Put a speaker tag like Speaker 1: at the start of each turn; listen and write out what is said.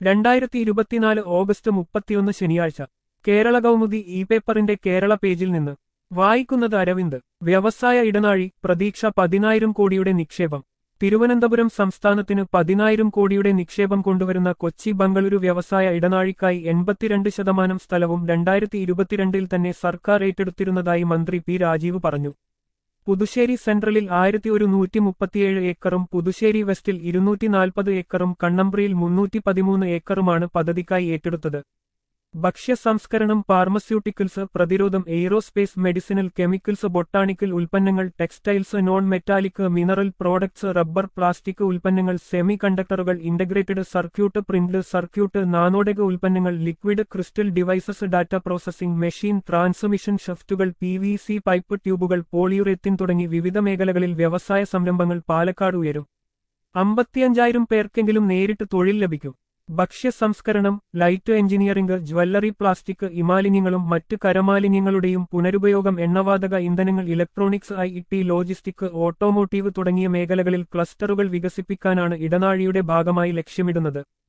Speaker 1: രണ്ടായിരത്തി ഇരുപത്തിനാല് ഓഗസ്റ്റ് മുപ്പത്തിയൊന്ന് ശനിയാഴ്ച കേരള കൗമുദി ഇ പേപ്പറിന്റെ കേരള പേജിൽ നിന്ന് വായിക്കുന്നത് അരവിന്ദ് വ്യവസായ ഇടനാഴി പ്രതീക്ഷ പതിനായിരം കോടിയുടെ നിക്ഷേപം തിരുവനന്തപുരം സംസ്ഥാനത്തിന് പതിനായിരം കോടിയുടെ നിക്ഷേപം കൊണ്ടുവരുന്ന കൊച്ചി ബംഗളൂരു വ്യവസായ ഇടനാഴിക്കായി എൺപത്തിരണ്ട് ശതമാനം സ്ഥലവും രണ്ടായിരത്തി ഇരുപത്തിരണ്ടിൽ തന്നെ സർക്കാർ ഏറ്റെടുത്തിരുന്നതായി മന്ത്രി പി രാജീവ് പറഞ്ഞു പുതുശ്ശേരി സെൻട്രലിൽ ആയിരത്തി ഒരു നൂറ്റി മുപ്പത്തിയേഴ് ഏക്കറും പുതുശ്ശേരി വെസ്റ്റിൽ ഇരുന്നൂറ്റി നാൽപ്പത് ഏക്കറും കണ്ണമ്പ്രയിൽ മുന്നൂറ്റി പതിമൂന്ന് ഏക്കറുമാണ് പദ്ധതിക്കായി ഏറ്റെടുത്തത് ഭക്ഷ്യ സംസ്കരണം ഫാർമസ്യൂട്ടിക്കൽസ് പ്രതിരോധം എയ്റോസ്പേസ് മെഡിസിനൽ കെമിക്കൽസ് ബൊട്ടാണിക്കൽ ഉൽപ്പന്നങ്ങൾ textiles non metallic mineral products rubber plastic ഉൽപ്പന്നങ്ങൾ സെമി കണ്ടക്ടറുകൾ ഇന്റഗ്രേറ്റഡ് സർക്യൂട്ട് പ്രിന്റ് സർക്യൂട്ട് നാനോഡക ഉൽപ്പന്നങ്ങൾ liquid crystal devices data processing machine transmission ഷഫ്റ്റുകൾ പി വി സി പൈപ്പ് ട്യൂബുകൾ പോളിയുറെത്തിൻ തുടങ്ങി വിവിധ മേഖലകളിൽ വ്യവസായ സംരംഭങ്ങൾ പാലക്കാട് ഉയരും അമ്പത്തിയഞ്ചായിരം പേർക്കെങ്കിലും നേരിട്ട് തൊഴിൽ ലഭിക്കും ഭക്ഷ്യ സംസ്കരണം ലൈറ്റ് എഞ്ചിനീയറിംഗ് ജ്വല്ലറി പ്ലാസ്റ്റിക് ഇമാലിന്യങ്ങളും മറ്റ് കരമാലിന്യങ്ങളുടെയും പുനരുപയോഗം എണ്ണവാതക ഇന്ധനങ്ങൾ electronics I T logistic automotive തുടങ്ങിയ മേഖലകളിൽ ക്ലസ്റ്ററുകൾ വികസിപ്പിക്കാനാണ് ഇടനാഴിയുടെ ഭാഗമായി ലക്ഷ്യമിടുന്നത്